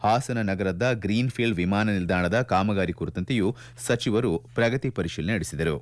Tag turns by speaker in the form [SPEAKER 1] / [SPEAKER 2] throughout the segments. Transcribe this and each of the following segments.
[SPEAKER 1] ಹಾಸನ ನಗರದ ಗ್ರೀನ್ಫೀಲ್ಡ್ ವಿಮಾನ ನಿಲ್ದಾಣದ ಕಾಮಗಾರಿ ಕುರಿತಂತೆಯೂ ಸಚಿವರು ಪ್ರಗತಿ ಪರಿಶೀಲನೆ ನಡೆಸಿದರು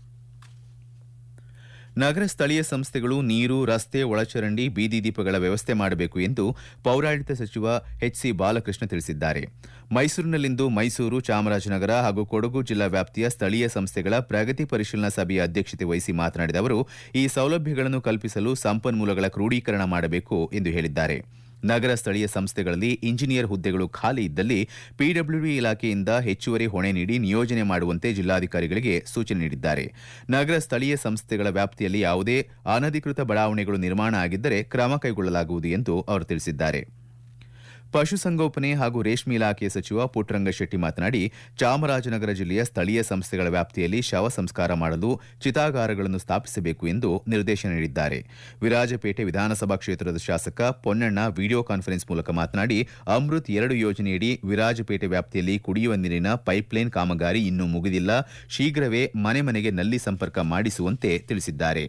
[SPEAKER 1] ನಗರ ಸ್ಥಳೀಯ ಸಂಸ್ಥೆಗಳು ನೀರು ರಸ್ತೆ ಒಳಚರಂಡಿ ಬೀದಿ ದೀಪಗಳ ವ್ಯವಸ್ಥೆ ಮಾಡಬೇಕು ಎಂದು ಪೌರಾಡಳಿತ ಸಚಿವ ಎಚ್ ಸಿ ಬಾಲಕೃಷ್ಣ ತಿಳಿಸಿದ್ದಾರೆ ಮೈಸೂರಿನಲ್ಲಿಂದು ಮೈಸೂರು ಚಾಮರಾಜನಗರ ಹಾಗೂ ಕೊಡಗು ಜಿಲ್ಲಾ ವ್ಯಾಪ್ತಿಯ ಸ್ಥಳೀಯ ಸಂಸ್ಥೆಗಳ ಪ್ರಗತಿ ಪರಿಶೀಲನಾ ಸಭೆಯ ಅಧ್ಯಕ್ಷತೆ ವಹಿಸಿ ಮಾತನಾಡಿದ ಅವರು ಈ ಸೌಲಭ್ಯಗಳನ್ನು ಕಲ್ಪಿಸಲು ಸಂಪನ್ಮೂಲಗಳ ಕ್ರೋಢೀಕರಣ ಮಾಡಬೇಕು ಎಂದು ಹೇಳಿದ್ದಾರೆ ನಗರ ಸ್ಥಳೀಯ ಸಂಸ್ಥೆಗಳಲ್ಲಿ ಇಂಜಿನಿಯರ್ ಹುದ್ದೆಗಳು ಖಾಲಿ ಇದ್ದಲ್ಲಿ ಪಿಡಬ್ಲ್ಯೂಡಿ ಇಲಾಖೆಯಿಂದ ಹೆಚ್ಚುವರಿ ಹೊಣೆ ನೀಡಿ ನಿಯೋಜನೆ ಮಾಡುವಂತೆ ಜಿಲ್ಲಾಧಿಕಾರಿಗಳಿಗೆ ಸೂಚನೆ ನೀಡಿದ್ದಾರೆ ನಗರ ಸ್ಥಳೀಯ ಸಂಸ್ಥೆಗಳ ವ್ಯಾಪ್ತಿಯಲ್ಲಿ ಯಾವುದೇ ಅನಧಿಕೃತ ಬಡಾವಣೆಗಳು ನಿರ್ಮಾಣ ಆಗಿದ್ದರೆ ಕ್ರಮ ಕೈಗೊಳ್ಳಲಾಗುವುದು ಎಂದು ಅವರು ತಿಳಿಸಿದ್ದಾರೆ ಪಶುಸಂಗೋಪನೆ ಹಾಗೂ ರೇಷ್ಮೆ ಇಲಾಖೆಯ ಸಚಿವ ಪುಟ್ಟರಂಗಶೆಟ್ಟಿ ಮಾತನಾಡಿ ಚಾಮರಾಜನಗರ ಜಿಲ್ಲೆಯ ಸ್ಥಳೀಯ ಸಂಸ್ಥೆಗಳ ವ್ಯಾಪ್ತಿಯಲ್ಲಿ ಶವ ಸಂಸ್ಕಾರ ಮಾಡಲು ಚಿತಾಗಾರಗಳನ್ನು ಸ್ಥಾಪಿಸಬೇಕು ಎಂದು ನಿರ್ದೇಶನ ನೀಡಿದ್ದಾರೆ ವಿರಾಜಪೇಟೆ ವಿಧಾನಸಭಾ ಕ್ಷೇತ್ರದ ಶಾಸಕ ಪೊನ್ನಣ್ಣ ವಿಡಿಯೋ ಕಾನ್ಫರೆನ್ಸ್ ಮೂಲಕ ಮಾತನಾಡಿ ಅಮೃತ್ ಎರಡು ಯೋಜನೆಯಡಿ ವಿರಾಜಪೇಟೆ ವ್ಯಾಪ್ತಿಯಲ್ಲಿ ಕುಡಿಯುವ ನೀರಿನ ಪೈಪ್ಲೈನ್ ಕಾಮಗಾರಿ ಇನ್ನೂ ಮುಗಿದಿಲ್ಲ ಶೀಘ್ರವೇ ಮನೆ ಮನೆಗೆ ನಲ್ಲಿ ಸಂಪರ್ಕ ಮಾಡಿಸುವಂತೆ ತಿಳಿಸಿದ್ದಾರೆ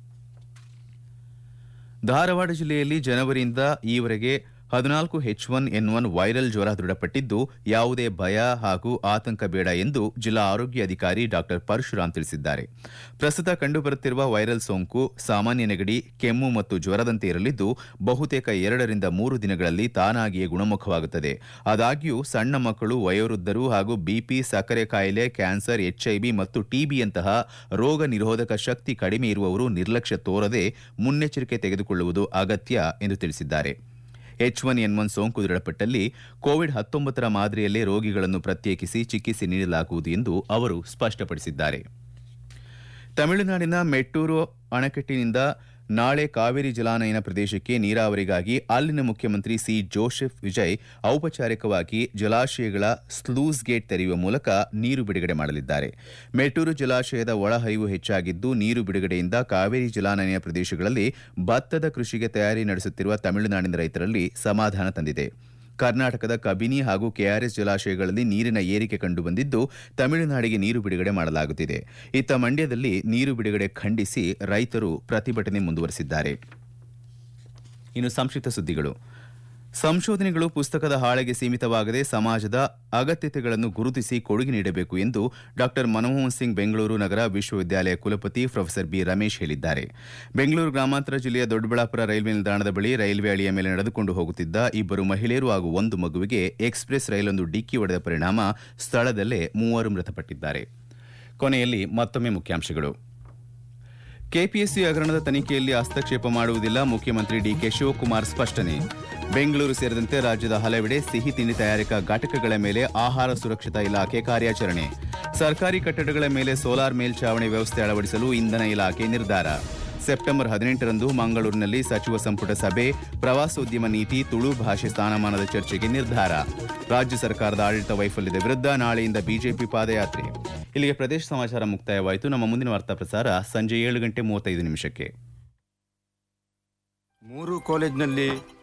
[SPEAKER 1] ಧಾರವಾಡ ಜಿಲ್ಲೆಯಲ್ಲಿ ಜನವರಿಯಿಂದ ಈವರೆಗೆ ಹದಿನಾಲ್ಕು H one N one viral ಜ್ವರ ದೃಢಪಟ್ಟಿದ್ದು ಯಾವುದೇ ಭಯ ಹಾಗೂ ಆತಂಕ ಬೇಡ ಎಂದು ಜಿಲ್ಲಾ ಆರೋಗ್ಯ ಅಧಿಕಾರಿ ಡಾ ಪರಶುರಾಮ್ ತಿಳಿಸಿದ್ದಾರೆ ಪ್ರಸ್ತುತ ಕಂಡುಬರುತ್ತಿರುವ ವೈರಲ್ ಸೋಂಕು ಸಾಮಾನ್ಯ ನೆಗಡಿ ಕೆಮ್ಮು ಮತ್ತು ಜ್ವರದಂತೆ ಇರಲಿದ್ದು ಬಹುತೇಕ ಎರಡರಿಂದ ಮೂರು ದಿನಗಳಲ್ಲಿ ತಾನಾಗಿಯೇ ಗುಣಮುಖವಾಗುತ್ತದೆ ಆದಾಗ್ಯೂ ಸಣ್ಣ ಮಕ್ಕಳು ವಯೋವೃದ್ಧರು ಹಾಗೂ ಬಿಪಿ ಸಕ್ಕರೆ ಕಾಯಿಲೆ ಕ್ಯಾನ್ಸರ್ ಎಚ್ಐವಿ ಮತ್ತು ಟಿಬಿಯಂತಹ ರೋಗ ನಿರೋಧಕ ಶಕ್ತಿ ಕಡಿಮೆ ಇರುವವರು ನಿರ್ಲಕ್ಷ್ಯ ತೋರದೆ ಮುನ್ನೆಚ್ಚರಿಕೆ ತೆಗೆದುಕೊಳ್ಳುವುದು ಅಗತ್ಯ ಎಂದು ತಿಳಿಸಿದ್ದಾರೆ ಎಚ್ ಒನ್ ಎನ್ ಒನ್ ಸೋಂಕು ದೃಢಪಟ್ಟಲ್ಲಿ ಕೋವಿಡ್ ಹತ್ತೊಂಬತ್ತರ ಮಾದರಿಯಲ್ಲೇ ರೋಗಿಗಳನ್ನು ಪ್ರತ್ಯೇಕಿಸಿ ಚಿಕಿತ್ಸೆ ನೀಡಲಾಗುವುದು ಎಂದು ಅವರು ಸ್ಪಷ್ಟಪಡಿಸಿದ್ದಾರೆ ತಮಿಳುನಾಡಿನ ಮೆಟ್ಟೂರು ಅಣೆಕಟ್ಟಿನಿಂದ ನಾಳೆ ಕಾವೇರಿ ಜಲಾನಯನ ಪ್ರದೇಶಕ್ಕೆ ನೀರಾವರಿಗಾಗಿ ಅಲ್ಲಿನ ಮುಖ್ಯಮಂತ್ರಿ ಸಿ ಜೋಸೆಫ್ ವಿಜಯ್ ಔಪಚಾರಿಕವಾಗಿ ಜಲಾಶಯಗಳ ಸ್ಲೂಸ್ ಗೇಟ್ ತೆರೆಯುವ ಮೂಲಕ ನೀರು ಬಿಡುಗಡೆ ಮಾಡಲಿದ್ದಾರೆ ಮೆಟ್ಟೂರು ಜಲಾಶಯದ ಒಳಹರಿವು ಹೆಚ್ಚಾಗಿದ್ದು ನೀರು ಬಿಡುಗಡೆಯಿಂದ ಕಾವೇರಿ ಜಲಾನಯನ ಪ್ರದೇಶಗಳಲ್ಲಿ ಭತ್ತದ ಕೃಷಿಗೆ ತಯಾರಿ ನಡೆಸುತ್ತಿರುವ ತಮಿಳುನಾಡಿನ ರೈತರಲ್ಲಿ ಸಮಾಧಾನ ತಂದಿದೆ ಕರ್ನಾಟಕದ ಕಬಿನಿ ಹಾಗೂ ಕೆಆರ್ಎಸ್ ಜಲಾಶಯಗಳಲ್ಲಿ ನೀರಿನ ಏರಿಕೆ ಕಂಡುಬಂದಿದ್ದು ತಮಿಳುನಾಡಿಗೆ ನೀರು ಬಿಡುಗಡೆ ಮಾಡಲಾಗುತ್ತಿದೆ ಇತ್ತ ಮಂಡ್ಯದಲ್ಲಿ ನೀರು ಬಿಡುಗಡೆ ಖಂಡಿಸಿ ರೈತರು ಪ್ರತಿಭಟನೆ ಮುಂದುವರೆಸಿದ್ದಾರೆ ಇನ್ನು ಸಂಕ್ಷಿಪ್ತ ಸುದ್ದಿಗಳು ಸಂಶೋಧನೆಗಳು ಪುಸ್ತಕದ ಹಾಳೆಗೆ ಸೀಮಿತವಾಗದೆ ಸಮಾಜದ ಅಗತ್ಯತೆಗಳನ್ನು ಗುರುತಿಸಿ ಕೊಡುಗೆ ನೀಡಬೇಕು ಎಂದು ಡಾ ಮನಮೋಹನ್ ಸಿಂಗ್ ಬೆಂಗಳೂರು ನಗರ ವಿಶ್ವವಿದ್ಯಾಲಯ ಕುಲಪತಿ ಪ್ರೊಫೆಸರ್ ಬಿ ರಮೇಶ್ ಹೇಳಿದ್ದಾರೆ ಬೆಂಗಳೂರು ಗ್ರಾಮಾಂತರ ಜಿಲ್ಲೆಯ ದೊಡ್ಡಬಳ್ಳಾಪುರ ರೈಲ್ವೆ ನಿಲ್ದಾಣದ ಬಳಿ ರೈಲ್ವೆ ಅಳಿಯ ಮೇಲೆ ನಡೆದುಕೊಂಡು ಹೋಗುತ್ತಿದ್ದ ಇಬ್ಬರು ಮಹಿಳೆಯರು ಹಾಗೂ ಒಂದು ಮಗುವಿಗೆ ಎಕ್ಸ್ಪ್ರೆಸ್ ರೈಲೊಂದು ಡಿಕ್ಕಿ ಹೊಡೆದ ಪರಿಣಾಮ ಸ್ಥಳದಲ್ಲೇ ಮೂವರು ಮೃತಪಟ್ಟಿದ್ದಾರೆ ಕೊನೆಯಲ್ಲಿ ಮತ್ತೊಮ್ಮೆ ಮುಖ್ಯಾಂಶಗಳು ಕೆಪಿಎಸ್ಸಿ ಹಗರಣದ ತನಿಖೆಯಲ್ಲಿ ಹಸ್ತಕ್ಷೇಪ ಮಾಡುವುದಿಲ್ಲ ಮುಖ್ಯಮಂತ್ರಿ ಡಿಕೆ ಶಿವಕುಮಾರ್ ಸ್ಪಷ್ಟನೆ ಬೆಂಗಳೂರು ಸೇರಿದಂತೆ ರಾಜ್ಯದ ಹಲವೆಡೆ ಸಿಹಿ ತಿಂಡಿ ತಯಾರಿಕಾ ಘಟಕಗಳ ಮೇಲೆ ಆಹಾರ ಸುರಕ್ಷತಾ ಇಲಾಖೆ ಕಾರ್ಯಾಚರಣೆ ಸರ್ಕಾರಿ ಕಟ್ಟಡಗಳ ಮೇಲೆ ಸೋಲಾರ್ ಮೇಲ್ಛಾವಣಿ ವ್ಯವಸ್ಥೆ ಅಳವಡಿಸಲು ಇಂಧನ ಇಲಾಖೆ ನಿರ್ಧಾರ ಸೆಪ್ಟೆಂಬರ್ ಹದಿನೆಂಟರಂದು ಮಂಗಳೂರಿನಲ್ಲಿ ಸಚಿವ ಸಂಪುಟ ಸಭೆ ಪ್ರವಾಸೋದ್ಯಮ ನೀತಿ ತುಳು ಭಾಷೆ ಸ್ಥಾನಮಾನದ ಚರ್ಚೆಗೆ ನಿರ್ಧಾರ ರಾಜ್ಯ ಸರ್ಕಾರದ ಆಡಳಿತ ವೈಫಲ್ಯದ ವಿರುದ್ಧ ನಾಳೆಯಿಂದ ಬಿಜೆಪಿ ಪಾದಯಾತ್ರೆ ಇಲ್ಲಿಗೆ ಪ್ರದೇಶ ಸಮಾಚಾರ ಮುಕ್ತಾಯವಾಯಿತು ನಮ್ಮ ಮುಂದಿನ ವಾರ್ತಾ ಪ್ರಸಾರ ಸಂಜೆ ಏಳು ಗಂಟೆ ಮೂವತ್ತೈದು ನಿಮಿಷಕ್ಕೆ
[SPEAKER 2] ಮೂರು ಕಾಲೇಜ್ನಲ್ಲಿ